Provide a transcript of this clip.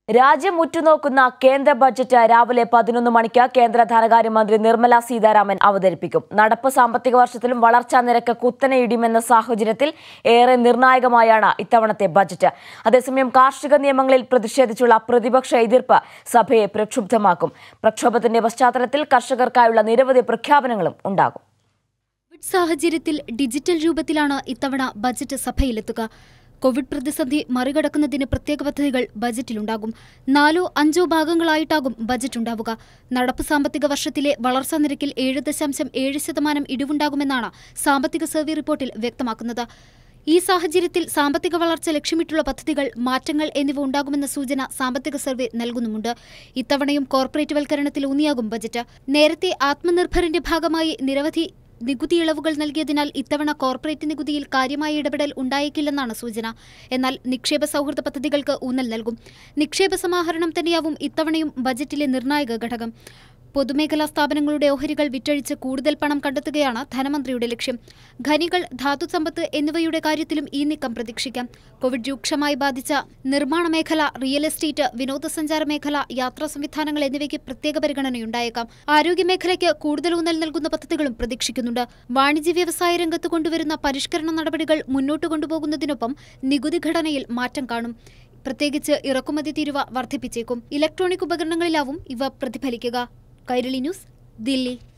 രാജ്യം ഉറ്റുനോക്കുന്ന കേന്ദ്ര ബജറ്റ് രാവിലെ പതിനൊന്ന് മണിക്ക് കേന്ദ്ര ധനകാര്യമന്ത്രി നിർമ്മല സീതാരാമൻ അവതരിപ്പിക്കും നടപ്പ് സാമ്പത്തിക വർഷത്തിലും വളർച്ചാ നിരക്ക് കുത്തനെ ഇടിയുമെന്ന സാഹചര്യത്തിൽ ഏറെ നിർണായകമായാണ് ഇത്തവണത്തെ ബജറ്റ് അതേസമയം കാർഷിക നിയമങ്ങളിൽ പ്രതിഷേധിച്ചുള്ള പ്രതിപക്ഷ എതിർപ്പ് സഭയെ പ്രക്ഷുബ്ധമാക്കും പ്രക്ഷോഭത്തിന്റെ പശ്ചാത്തലത്തിൽ കർഷകർക്കായുള്ള നിരവധി പ്രഖ്യാപനങ്ങളും ഉണ്ടാകും കോവിഡ് സാഹചര്യത്തിൽ ഡിജിറ്റൽ രൂപത്തിലാണ് ഇത്തവണ ബജറ്റ് സഭയിലെത്തുക കോവിഡ് പ്രതിസന്ധി മറികടക്കുന്നതിന് പ്രത്യേക പദ്ധതികൾ ബജറ്റിലുണ്ടാകും നാലോ അഞ്ചോ ഭാഗങ്ങളായിട്ടാകും ബജറ്റ് ഉണ്ടാവുക നടപ്പ് സാമ്പത്തിക വർഷത്തിലെ വളർച്ചാ നിരക്കിൽ ഏഴ് ദശാംശം ഏഴ് ശതമാനം ഇടിവുണ്ടാകുമെന്നാണ് സാമ്പത്തിക സർവേ റിപ്പോർട്ടിൽ വ്യക്തമാക്കുന്നത് ഈ സാഹചര്യത്തിൽ സാമ്പത്തിക വളർച്ച ലക്ഷ്യമിട്ടുള്ള പദ്ധതികൾ മാറ്റങ്ങൾ എന്നിവ ഉണ്ടാകുമെന്ന സൂചന സാമ്പത്തിക സർവേ നൽകുന്നുമുണ്ട് ഇത്തവണയും കോർപ്പറേറ്റ് വൽക്കരണത്തിൽ ഊന്നിയാകും ബജറ്റ് നേരത്തെ ആത്മനിർഭറിന്റെ ഭാഗമായി നിരവധി നികുതി ഇളവുകൾ നൽകിയതിനാൽ ഇത്തവണ കോർപ്പറേറ്റ് നികുതിയിൽ കാര്യമായ ഇടപെടൽ ഉണ്ടായേക്കില്ലെന്നാണ് സൂചന എന്നാൽ നിക്ഷേപ സൗഹൃദ പദ്ധതികൾക്ക് ഊന്നൽ നൽകും നിക്ഷേപ സമാഹരണം തന്നെയാവും ഇത്തവണയും ബജറ്റിലെ നിർണായക ഘടകം പൊതുമേഖലാ സ്ഥാപനങ്ങളുടെ ഓഹരികൾ വിറ്റഴിച്ച് കൂടുതൽ പണം കണ്ടെത്തുകയാണ് ധനമന്ത്രിയുടെ ലക്ഷ്യം ഖനികൾ ധാതുസമ്പത്ത് എന്നിവയുടെ കാര്യത്തിലും ഈ നീക്കം പ്രതീക്ഷിക്കാം കോവിഡ് രൂക്ഷമായി ബാധിച്ച നിർമ്മാണ മേഖല റിയൽ എസ്റ്റേറ്റ് വിനോദസഞ്ചാര മേഖല യാത്രാ സംവിധാനങ്ങൾ എന്നിവയ്ക്ക് പ്രത്യേക പരിഗണനയുണ്ടായേക്കാം ആരോഗ്യ മേഖലയ്ക്ക് കൂടുതൽ ഊന്നൽ നൽകുന്ന പദ്ധതികളും പ്രതീക്ഷിക്കുന്നുണ്ട് വാണിജ്യ വ്യവസായ രംഗത്ത് കൊണ്ടുവരുന്ന പരിഷ്കരണ നടപടികൾ മുന്നോട്ട് കൊണ്ടുപോകുന്നതിനൊപ്പം നികുതി ഘടനയിൽ മാറ്റം കാണും പ്രത്യേകിച്ച് ഇറക്കുമതി തീരുവ വർദ്ധിപ്പിച്ചേക്കും ഇലക്ട്രോണിക് ഉപകരണങ്ങളിലാവും ഇവ പ്രതിഫലിക്കുക കൈരളി ന്യൂസ് ദില്ലി